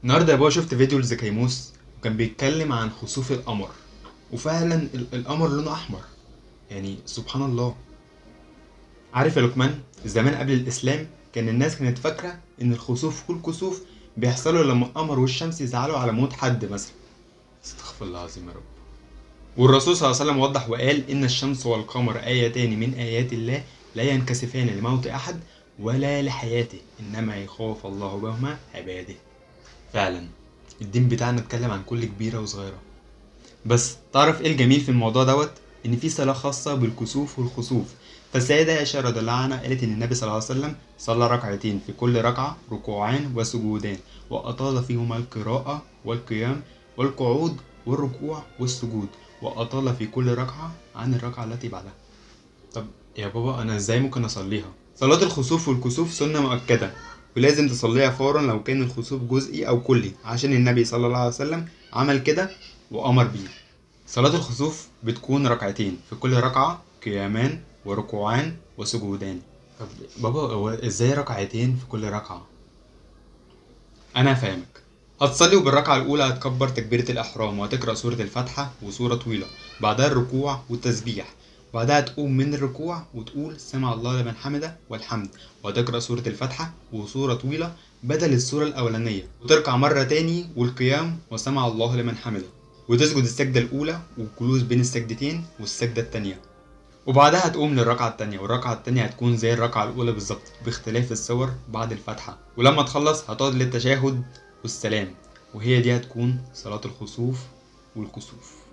النهارده يا بابا شفت فيديو لزكيموس وكان بيتكلم عن خسوف القمر وفعلا ال- القمر لونه احمر يعني سبحان الله عارف يا لقمان زمان قبل الاسلام كان الناس كانت فاكره ان الخسوف والكسوف بيحصلوا لما القمر والشمس يزعلوا على موت حد مثلا استغفر الله العظيم يا رب والرسول صلى الله عليه وسلم وضح وقال ان الشمس والقمر ايتان من ايات الله لا ينكسفان لموت احد ولا لحياته انما يخاف الله بهما عباده فعلا الدين بتاعنا اتكلم عن كل كبيرة وصغيرة بس تعرف ايه الجميل في الموضوع دوت ان في صلاة خاصة بالكسوف والخسوف فالسيدة عائشة رضي الله عنها قالت ان النبي صلى الله عليه وسلم صلى ركعتين في كل ركعة ركوعان وسجودان وأطال فيهما القراءة والقيام والقعود والركوع والسجود وأطال في كل ركعة عن الركعة التي بعدها طب يا بابا أنا إزاي ممكن أصليها؟ صلاة الخسوف والكسوف سنة مؤكدة ولازم تصليها فورا لو كان الخسوف جزئي أو كلي عشان النبي صلى الله عليه وسلم عمل كده وأمر بيه صلاة الخسوف بتكون ركعتين في كل ركعة قيامان وركوعان وسجودان طب بابا هو ازاي ركعتين في كل ركعة؟ أنا فاهمك هتصلي وبالركعة الأولى هتكبر تكبيرة الإحرام وهتقرأ سورة الفاتحة وسورة طويلة بعدها الركوع والتسبيح بعدها تقوم من الركوع وتقول سمع الله لمن حمده والحمد وهتقرأ سورة الفاتحة وسورة طويلة بدل السورة الأولانية وتركع مرة تاني والقيام وسمع الله لمن حمده وتسجد السجدة الأولى والجلوس بين السجدتين والسجدة التانية وبعدها هتقوم للركعة التانية والركعة التانية هتكون زي الركعة الأولى بالظبط باختلاف الصور بعد الفاتحة ولما تخلص هتقعد للتشهد والسلام وهي دي هتكون صلاة الخسوف والكسوف